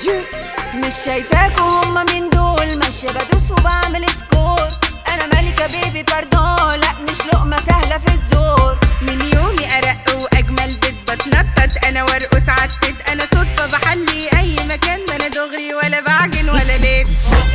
مش شايفاكوا هما من دول ماشية بدوس وبعمل سكور انا ملكة بيبي باردون لا مش لقمة سهلة في الزور من يومي ارق واجمل بيت بتنطط انا وارقص عالتت انا صدفه بحلي اي مكان ما انا دغري ولا بعجن ولا ليت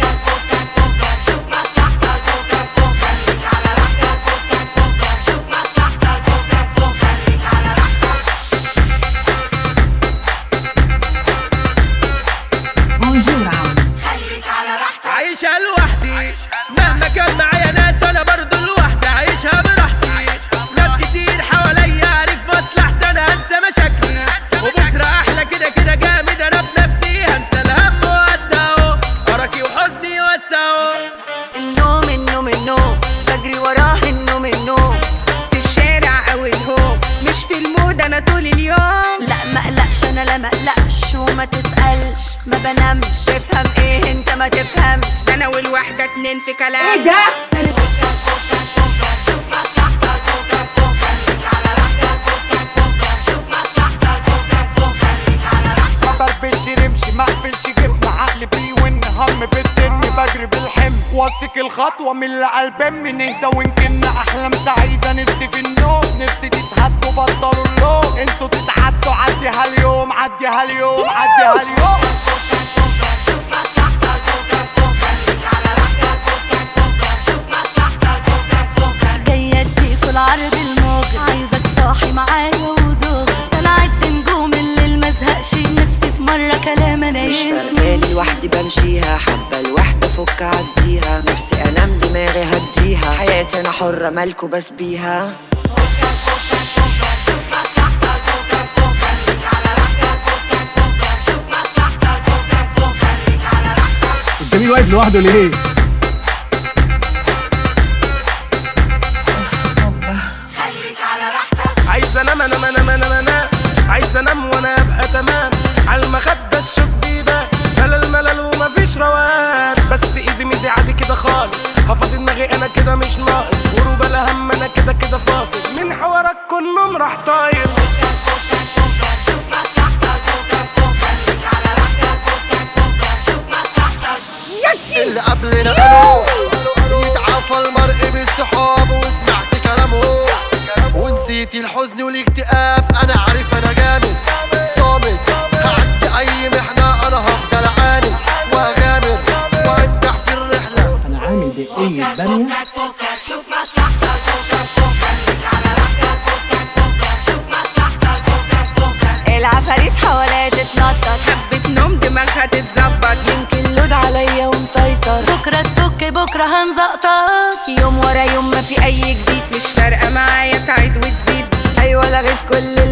عايشها لوحدي مهما كان معايا ناس انا برضو لوحدي عايشها براحتي ناس كتير حواليا عارف مصلحتي انا انسى مشاكلي وبكره احلى كده كده جامد انا بنفسي هنسى الهم وادعه ارقي وحزني وسعه النوم النوم النوم بجري وراه النوم النوم في الشارع او الهوم مش في المود انا طول اليوم لا مقلقش انا لا مقلقش وما تسألش ما بنامش افهم ايه انت ما تفهمش ده انا والوحده اتنين في كلام ايه ضرب الشرمش ما اقفلش جفن عقلي بيون هم بالدم بجري بالحمل واثق الخطوة من اللي قلبي نهدى ويمكن احلام سعيدة نفسي في النوم نفسي تتهدوا بطلوا اللوم انتوا تتعدوا عديها اليوم عديها اليوم عديها اليوم جاية اديكوا العرض الموجة عايزك صاحي معايا ودوغ طلعت نجوم الليل مزهقش نفسي في مرة كلام انا مش يهمني. فارقالي لوحدي بمشيها حبة الوحدة فك عديها نفسي انام دماغي هديها حياتي انا حرة مالكو بس بيها الجميل واقف لوحده ليه؟ عايز انام انام انام انام انام عايز انام وانا ابقى تمام على المخدة الشوك بيبان ملل ملل ومفيش روان بس ايزي ميزي عادي كده خالص هفضي دماغي انا كده مش ناقص غروب بلا هم انا كده كده فاصل من حوارك كل راح طاير اللي قبلنا قالوا يتعافى المرء بالصحاب وسمعت كلامه ونسيت الحزن والاكتئاب انا عارف انا جامد صامد هعدي اي محنة انا هفضل عاني وهغامر وانجح في الرحلة انا عامل دقيقة بامية العفاريت حواليا تتنطط حبه نوم دماغها تتظبط يمكن لود عليا ومسيطر بكرة تفك بكرة هنزقطط يوم ورا يوم ما في أي جديد مش فارقه معايا تعيد وتزيد أيوة لغيت كل